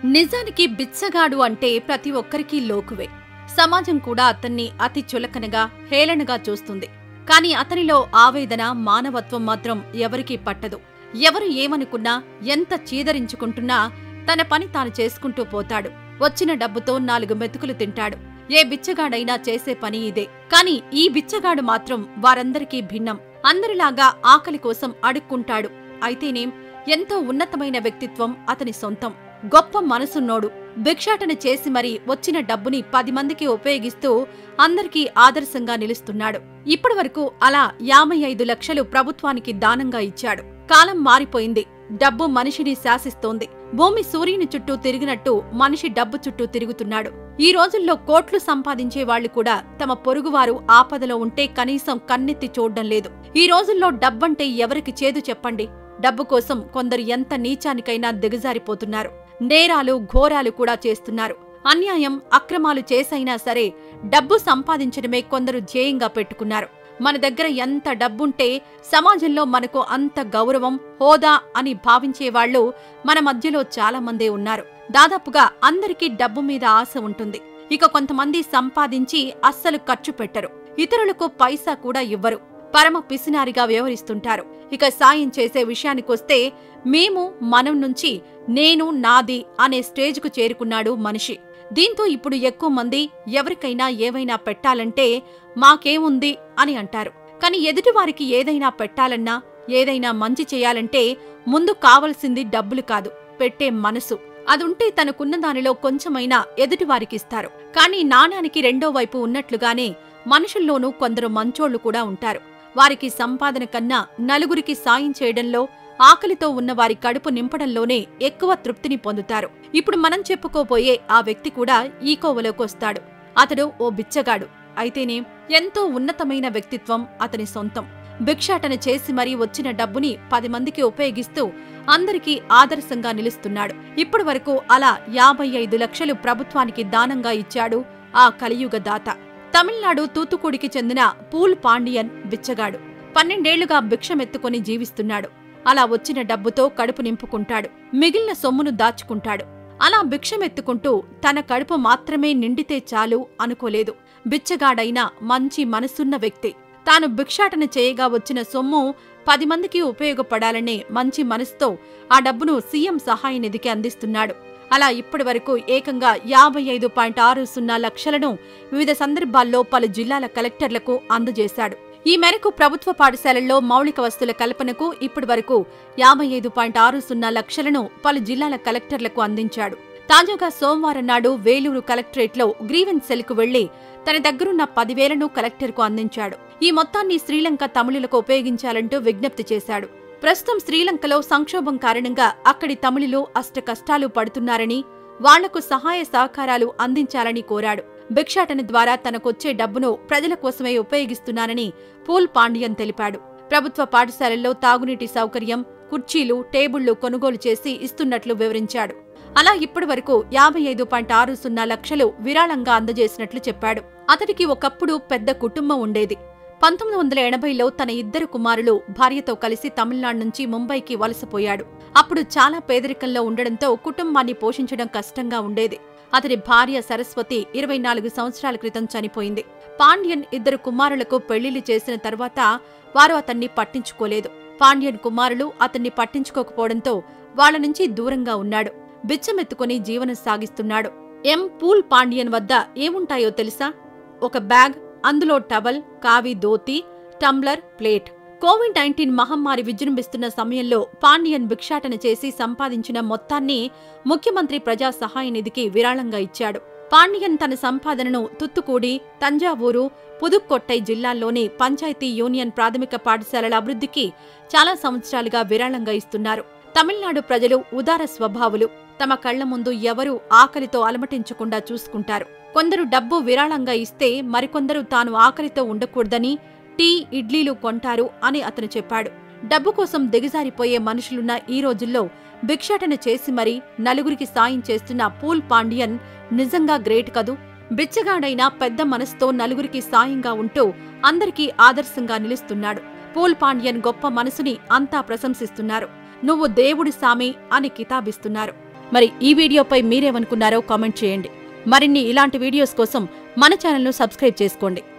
నిజానికి బిచ్చగాడు అంటే ప్రతి ఒక్కరికి లోకువే సమాజం కూడా అతన్ని అతి చులకనగా హేళనగా చూస్తుంది కాని అతనిలో ఆవేదన మానవత్వం మాత్రం ఎవరికీ పట్టదు ఎవరు ఏమనుకున్నా ఎంత చీదరించుకుంటున్నా తన పని తాను చేసుకుంటూ పోతాడు వచ్చిన డబ్బుతో నాలుగు మెతుకులు తింటాడు ఏ బిచ్చగాడైనా చేసే పని ఇదే కాని ఈ బిచ్చగాడు మాత్రం వారందరికీ భిన్నం అందరిలాగా ఆకలి కోసం అడుక్కుంటాడు అయితేనేం ఎంతో ఉన్నతమైన వ్యక్తిత్వం అతని సొంతం గొప్ప మనసున్నోడు భిక్షాటన చేసి మరీ వచ్చిన డబ్బుని పది మందికి ఉపయోగిస్తూ అందరికీ ఆదర్శంగా నిలుస్తున్నాడు ఇప్పటి వరకు అలా యాభై ఐదు లక్షలు ప్రభుత్వానికి దానంగా ఇచ్చాడు కాలం మారిపోయింది డబ్బు మనిషిని శాసిస్తోంది భూమి సూర్యుని చుట్టూ తిరిగినట్టు మనిషి డబ్బు చుట్టూ తిరుగుతున్నాడు ఈ రోజుల్లో కోట్లు సంపాదించే వాళ్లు కూడా తమ పొరుగువారు ఆపదలో ఉంటే కనీసం కన్నెత్తి చూడ్డం లేదు ఈ రోజుల్లో డబ్బంటే ఎవరికి చేదు చెప్పండి డబ్బు కోసం కొందరు ఎంత నీచానికైనా దిగజారిపోతున్నారు నేరాలు ఘోరాలు కూడా చేస్తున్నారు అన్యాయం అక్రమాలు చేసైనా సరే డబ్బు సంపాదించడమే కొందరు ధ్యేయంగా పెట్టుకున్నారు మన దగ్గర ఎంత డబ్బుంటే సమాజంలో మనకు అంత గౌరవం హోదా అని భావించేవాళ్లు మన మధ్యలో చాలా మందే ఉన్నారు దాదాపుగా అందరికీ డబ్బు మీద ఆశ ఉంటుంది ఇక కొంతమంది సంపాదించి అస్సలు ఖర్చు పెట్టరు ఇతరులకు పైసా కూడా ఇవ్వరు పరమ పిసినారిగా వ్యవహరిస్తుంటారు ఇక సాయం చేసే విషయానికొస్తే మేము మనం నుంచి నేను నాది అనే స్టేజ్కు చేరుకున్నాడు మనిషి దీంతో ఇప్పుడు ఎక్కువ మంది ఎవరికైనా ఏవైనా పెట్టాలంటే మాకేముంది అని అంటారు కాని ఎదుటివారికి ఏదైనా పెట్టాలన్నా ఏదైనా మంచి చేయాలంటే ముందు కావలసింది డబ్బులు కాదు పెట్టే మనసు అదుంటే తనకున్న దానిలో కొంచెమైనా ఎదుటివారికిస్తారు కాని నాణానికి రెండో వైపు ఉన్నట్లుగానే మనుషుల్లోనూ కొందరు మంచోళ్లు కూడా ఉంటారు వారికి సంపాదన కన్నా నలుగురికి సాయం చేయడంలో ఆకలితో ఉన్న వారి కడుపు నింపడంలోనే ఎక్కువ తృప్తిని పొందుతారు ఇప్పుడు మనం చెప్పుకోబోయే ఆ వ్యక్తి కూడా ఈ కోవలోకొస్తాడు అతడు ఓ బిచ్చగాడు అయితేనే ఎంతో ఉన్నతమైన వ్యక్తిత్వం అతని సొంతం భిక్షాటన చేసి మరీ వచ్చిన డబ్బుని పది మందికి ఉపయోగిస్తూ అందరికీ ఆదర్శంగా నిలుస్తున్నాడు ఇప్పటి వరకు అలా యాభై ఐదు లక్షలు ప్రభుత్వానికి దానంగా ఇచ్చాడు ఆ కలియుగ దాత తమిళనాడు తూతుకుడికి చెందిన పూల్ పాండియన్ బిచ్చగాడు పన్నెండేళ్లుగా భిక్షమెత్తుకొని జీవిస్తున్నాడు అలా వచ్చిన డబ్బుతో కడుపు నింపుకుంటాడు మిగిలిన సొమ్మును దాచుకుంటాడు అలా భిక్షమెత్తుకుంటూ తన కడుపు మాత్రమే నిండితే చాలు అనుకోలేదు బిచ్చగాడైనా మంచి మనసున్న వ్యక్తి తాను భిక్షాటన చేయగా వచ్చిన సొమ్ము పది మందికి ఉపయోగపడాలనే మంచి మనసుతో ఆ డబ్బును సీఎం సహాయ నిధికి అందిస్తున్నాడు అలా ఇప్పటి వరకు ఏకంగా యాభై ఐదు పాయింట్ ఆరు సున్నా లక్షలను వివిధ సందర్భాల్లో పలు జిల్లాల కలెక్టర్లకు అందజేశాడు ఈ మేరకు ప్రభుత్వ పాఠశాలల్లో మౌలిక వస్తుల కల్పనకు ఇప్పటి వరకు యాభై ఐదు పాయింట్ ఆరు సున్నా లక్షలను పలు జిల్లాల కలెక్టర్లకు అందించాడు తాజాగా సోమవారం నాడు వేలూరు కలెక్టరేట్లో గ్రీవెన్స్ సెల్కు వెళ్లి తన దగ్గరున్న పదివేలను కలెక్టర్కు అందించాడు ఈ మొత్తాన్ని శ్రీలంక తమిళులకు ఉపయోగించాలంటూ విజ్ఞప్తి చేశాడు ప్రస్తుతం శ్రీలంకలో సంక్షోభం కారణంగా అక్కడి తమిళులు అష్ట కష్టాలు పడుతున్నారని వాళ్లకు సహాయ సహకారాలు అందించాలని కోరాడు భిక్షాటన ద్వారా తనకొచ్చే డబ్బును ప్రజల కోసమే ఉపయోగిస్తున్నానని పూల్ పాండియన్ తెలిపాడు ప్రభుత్వ పాఠశాలల్లో తాగునీటి సౌకర్యం కుర్చీలు టేబుళ్లు కొనుగోలు చేసి ఇస్తున్నట్లు వివరించాడు అలా ఇప్పటి వరకు యాభై ఐదు పాయింట్ ఆరు సున్నా లక్షలు విరాళంగా అందజేసినట్లు చెప్పాడు అతడికి ఒకప్పుడు పెద్ద కుటుంబం ఉండేది పంతొమ్మిది వందల ఎనభైలో తన ఇద్దరు కుమారులు భార్యతో కలిసి తమిళనాడు నుంచి ముంబైకి వలసపోయాడు అప్పుడు చాలా పేదరికంలో ఉండడంతో కుటుంబాన్ని పోషించడం కష్టంగా ఉండేది అతని భార్య సరస్వతి ఇరవై నాలుగు సంవత్సరాల క్రితం చనిపోయింది పాండ్యన్ ఇద్దరు కుమారులకు పెళ్లిళ్లు చేసిన తర్వాత వారు అతన్ని పట్టించుకోలేదు పాండ్యన్ కుమారులు అతన్ని పట్టించుకోకపోవడంతో వాళ్ల నుంచి దూరంగా ఉన్నాడు బిచ్చమెత్తుకుని జీవనం సాగిస్తున్నాడు ఎం పూల్ పాండ్యన్ వద్ద ఏముంటాయో తెలుసా ఒక బ్యాగ్ అందులో టవల్ కావి dhoti tumbler plate Covid nineteen మహమ్మారి విజృంభిస్తున్న సమయంలో పాండియన్ భిక్షాటన చేసి సంపాదించిన మొత్తాన్ని ముఖ్యమంత్రి ప్రజా సహాయ నిధికి విరాళంగా ఇచ్చాడు పాండియన్ తన సంపాదనను తుత్తుకూడి తంజావూరు పుదుక్కొట్టై జిల్లాల్లోని పంచాయతీ యూనియన్ ప్రాథమిక పాఠశాలల అభివృద్ధికి చాలా సంవత్సరాలుగా విరాళంగా ఇస్తున్నారు తమిళనాడు ప్రజలు ఉదార స్వభావులు తమ కళ్ల ముందు ఎవరూ ఆకలితో అలమటించకుండా చూసుకుంటారు కొందరు డబ్బు విరాళంగా ఇస్తే మరికొందరు తాను ఆకలితో ఉండకూడదని టీ ఇడ్లీలు కొంటారు అని అతను చెప్పాడు డబ్బు కోసం దిగజారిపోయే మనుషులున్న ఈ రోజుల్లో భిక్షాటన చేసి మరీ నలుగురికి సాయం చేస్తున్న పూల్ పాండియన్ నిజంగా గ్రేట్ కదూ బిచ్చగాడైన పెద్ద మనసుతో నలుగురికి సాయంగా ఉంటూ అందరికీ ఆదర్శంగా నిలుస్తున్నాడు పూల్ పాండ్యన్ గొప్ప మనసుని అంతా ప్రశంసిస్తున్నారు నువ్వు దేవుడి సామి అని కితాబిస్తున్నారు మరి ఈ వీడియోపై మీరేమనుకున్నారో కామెంట్ చేయండి మరిన్ని ఇలాంటి వీడియోస్ కోసం మన ఛానల్ను సబ్స్క్రైబ్ చేసుకోండి